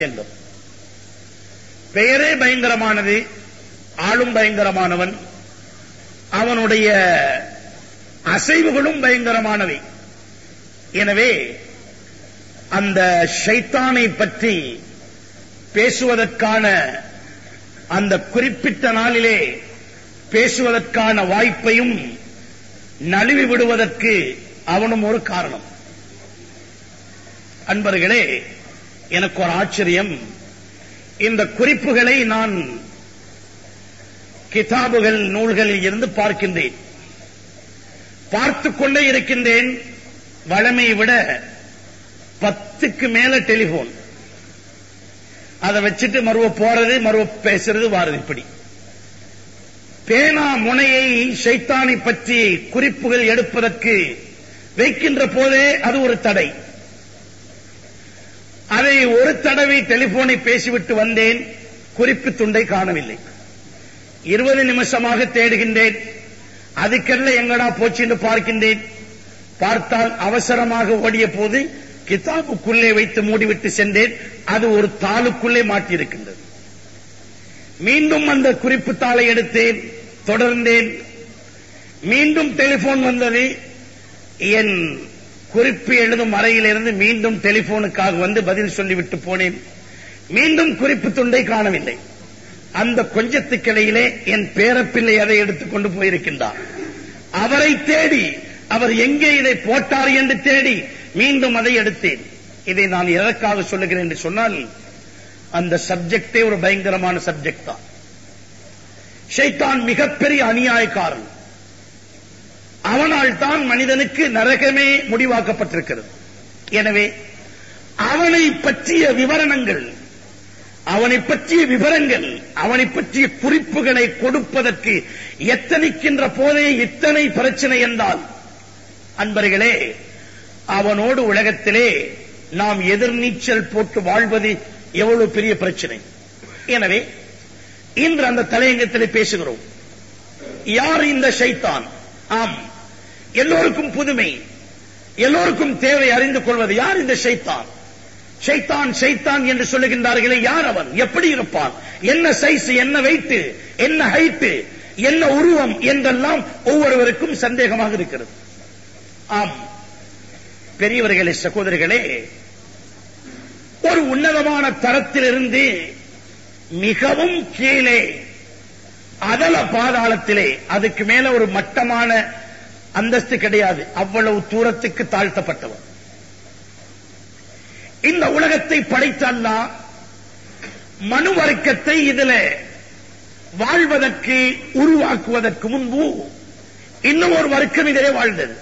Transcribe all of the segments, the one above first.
செல்லும் பெயரே பயங்கரமானது ஆளும் பயங்கரமானவன் அவனுடைய அசைவுகளும் பயங்கரமானவை எனவே அந்த ஷைத்தானை பற்றி பேசுவதற்கான அந்த குறிப்பிட்ட நாளிலே பேசுவதற்கான வாய்ப்பையும் நழுவி விடுவதற்கு அவனும் ஒரு காரணம் அன்பர்களே எனக்கு ஒரு ஆச்சரியம் இந்த குறிப்புகளை நான் கிதாபுகள் நூல்களில் இருந்து பார்க்கின்றேன் பார்த்துக் கொண்டே இருக்கின்றேன் வழமையை விட பத்துக்கு மேல டெலிபோன் அதை வச்சுட்டு மறுவ போறது மறுவ பேசுறது வாரது இப்படி பேனா முனையை ஷைத்தானை பற்றி குறிப்புகள் எடுப்பதற்கு வைக்கின்ற போதே அது ஒரு தடை அதை ஒரு தடவை டெலிபோனை பேசிவிட்டு வந்தேன் குறிப்பு துண்டை காணவில்லை இருபது நிமிஷமாக தேடுகின்றேன் அதுக்கெல்லாம் எங்கடா போச்சு என்று பார்க்கின்றேன் பார்த்தால் அவசரமாக ஓடிய போது கிதாபுக்குள்ளே வைத்து மூடிவிட்டு சென்றேன் அது ஒரு தாளுக்குள்ளே மாட்டியிருக்கின்றது மீண்டும் அந்த குறிப்பு தாளை எடுத்தேன் தொடர்ந்தேன் மீண்டும் டெலிபோன் வந்தது என் குறிப்பு எழுதும் அறையிலிருந்து மீண்டும் டெலிபோனுக்காக வந்து பதில் சொல்லிவிட்டு போனேன் மீண்டும் குறிப்பு துண்டை காணவில்லை அந்த கொஞ்சத்துக்கிடையிலே என் பேரப்பிள்ளை அதை எடுத்துக்கொண்டு போயிருக்கின்றார் அவரை தேடி அவர் எங்கே இதை போட்டார் என்று தேடி மீண்டும் அதை எடுத்தேன் இதை நான் எதற்காக சொல்லுகிறேன் என்று சொன்னால் அந்த சப்ஜெக்டே ஒரு பயங்கரமான சப்ஜெக்ட் தான் ஷைத்தான் மிகப்பெரிய அநியாயக்காரன் அவனால் தான் மனிதனுக்கு நரகமே முடிவாக்கப்பட்டிருக்கிறது எனவே அவனை பற்றிய விவரணங்கள் அவனை பற்றிய விவரங்கள் அவனை பற்றிய குறிப்புகளை கொடுப்பதற்கு எத்தனைக்கின்ற போதே இத்தனை பிரச்சனை என்றால் அன்பர்களே அவனோடு உலகத்திலே நாம் எதிர்நீச்சல் போட்டு வாழ்வது எவ்வளவு பெரிய பிரச்சனை எனவே இன்று அந்த தலையங்கத்திலே பேசுகிறோம் யார் இந்த ஷைத்தான் ஆம் எல்லோருக்கும் புதுமை எல்லோருக்கும் தேவை அறிந்து கொள்வது யார் இந்த ஷைத்தான் ஷைத்தான் ஷைத்தான் என்று சொல்லுகின்றார்களே யார் அவன் எப்படி இருப்பான் என்ன சைஸ் என்ன வெயிட் என்ன ஹைட் என்ன உருவம் என்றெல்லாம் ஒவ்வொருவருக்கும் சந்தேகமாக இருக்கிறது ஆம் பெரியவர்களே சகோதரிகளே ஒரு உன்னதமான தரத்திலிருந்து மிகவும் கீழே அதல பாதாளத்திலே அதுக்கு மேல ஒரு மட்டமான அந்தஸ்து கிடையாது அவ்வளவு தூரத்துக்கு தாழ்த்தப்பட்டவன் இந்த உலகத்தை படைத்த அல்லா மனு வர்க்கத்தை இதுல வாழ்வதற்கு உருவாக்குவதற்கு முன்பு இன்னும் ஒரு வர்க்கம் இதிலே வாழ்ந்தது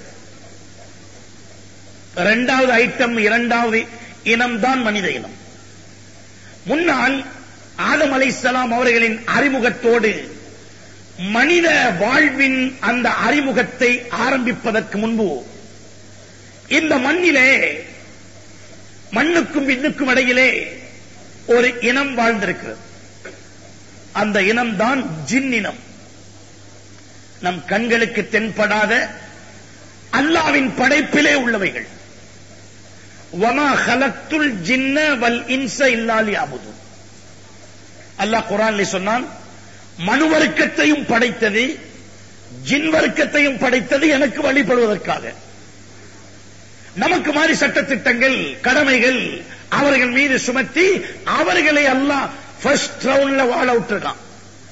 இரண்டாவது ஐட்டம் இரண்டாவது இனம்தான் மனித இனம் முன்னால் ஆதம் அலைசலாம் அவர்களின் அறிமுகத்தோடு மனித வாழ்வின் அந்த அறிமுகத்தை ஆரம்பிப்பதற்கு முன்பு இந்த மண்ணிலே மண்ணுக்கும் விண்ணுக்கும் இடையிலே ஒரு இனம் வாழ்ந்திருக்கிறது அந்த இனம்தான் ஜின் இனம் நம் கண்களுக்கு தென்படாத அல்லாவின் படைப்பிலே உள்ளவைகள் வமா ஹலத்துல் ஜின்ன வல் இன்ச இல்லாலி அபுது அல்லாஹ் குரான்ல சொன்னான் மனு வர்க்கத்தையும் படைத்தது ஜின் வர்க்கத்தையும் படைத்தது எனக்கு வழிபடுவதற்காக நமக்கு மாதிரி சட்டத்திட்டங்கள் கடமைகள் அவர்கள் மீது சுமத்தி அவர்களை எல்லாம் ஃபர்ஸ்ட் ரவுண்ட்ல வாழ விட்டுருக்கான்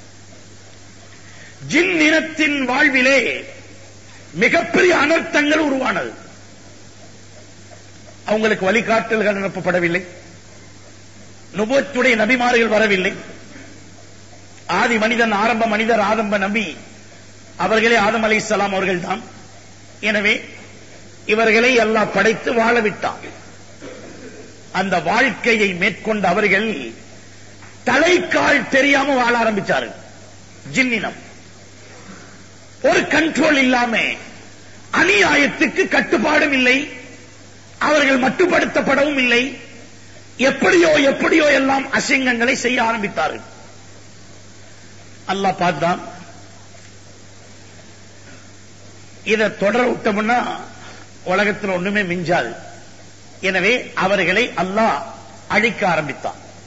ஜின் இனத்தின் வாழ்விலே மிகப்பெரிய அனர்த்தங்கள் உருவானது அவங்களுக்கு வழிகாட்டல்கள் அனுப்பப்படவில்லை நுபத்துடைய நபிமார்கள் வரவில்லை ஆதி மனிதன் ஆரம்ப மனிதர் ஆரம்ப நபி அவர்களே ஆதம் அலை இஸ்லாம் அவர்கள் தான் எனவே இவர்களை எல்லாம் படைத்து வாழ விட்டான் அந்த வாழ்க்கையை மேற்கொண்ட அவர்கள் தலைக்கால் தெரியாம வாழ ஆரம்பிச்சார்கள் ஜின்னினம் ஒரு கண்ட்ரோல் இல்லாம அநியாயத்துக்கு கட்டுப்பாடும் இல்லை அவர்கள் மட்டுப்படுத்தப்படவும் இல்லை எப்படியோ எப்படியோ எல்லாம் அசிங்கங்களை செய்ய ஆரம்பித்தார்கள் அல்லாஹ் பார்த்தான் இதை தொடர விட்டோம்னா உலகத்தில் ஒண்ணுமே மிஞ்சாது எனவே அவர்களை அல்லாஹ் அழிக்க ஆரம்பித்தான்